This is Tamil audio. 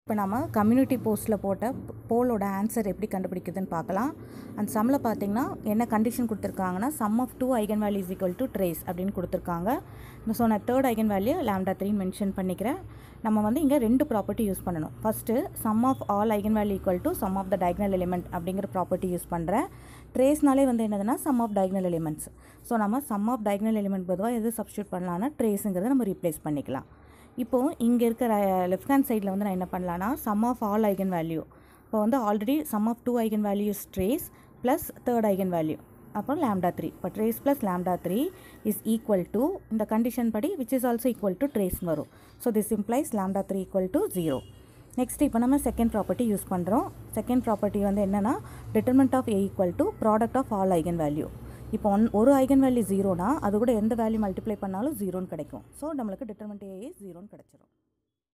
இப்போ நம்ம கம்யூனிட்டி போஸ்ட்டில் போட்ட போலோட ஆன்சர் எப்படி கண்டுபிடிக்குதுன்னு பார்க்கலாம் அந்த சம்மில் பார்த்தீங்கன்னா என்ன கண்டிஷன் கொடுத்துருக்காங்கன்னா sum of two eigen value is equal to trace அப்படின்னு கொடுத்துருக்காங்க ஸோ நான் third eigen value lambda three mention பண்ணிக்கிறேன் நம்ம வந்து இங்கே ரெண்டு ப்ராப்பர்ட்டி யூஸ் பண்ணணும் first sum of all eigen value equal to sum of the diagonal element அப்படிங்கிற ப்ராப்பர்ட்டி யூஸ் பண்ணுறேன் ட்ரேஸ்னாலே வந்து என்னதுன்னா sum of diagonal elements so நம்ம சம் ஆஃப் டயக்னல் எலிமெண்ட் பொதுவாக எது சப்ஸ்டியூட் பண்ணலாம்னா ட்ரேஸுங்கிறத நம்ம ரீப்ளேஸ் பண்ணிக்கலாம் இப்போது இங்கே இருக்கிற லெஃப்ட் ஹேண்ட் சைடில் வந்து நான் என்ன பண்ணலான்னா sum of all eigen value இப்போ வந்து already sum of two eigen values trace plus third eigen value அப்புறம் லேம்டா த்ரீ இப்போ trace plus lambda three is equal to இந்த கண்டிஷன் படி which is also equal to trace வரும் so this implies lambda three equal to zero next இப்போ நம்ம செகண்ட் ப்ராப்பர்ட்டி யூஸ் பண்ணுறோம் செகண்ட் ப்ராப்பர்ட்டி வந்து என்னென்னா determinant of A equal to product of all eigen value இப்போ ஒன் ஒரு ஐகன் வேல்யூ ஜீரோனா அது கூட எந்த வேல்யூ மல்டிப்ளை பண்ணாலும் ஜீரோன்னு கிடைக்கும் ஸோ நம்மளுக்கு டிட்டர்மெண்ட் ஏ ஜீரோன்னு கிடச்சிரும்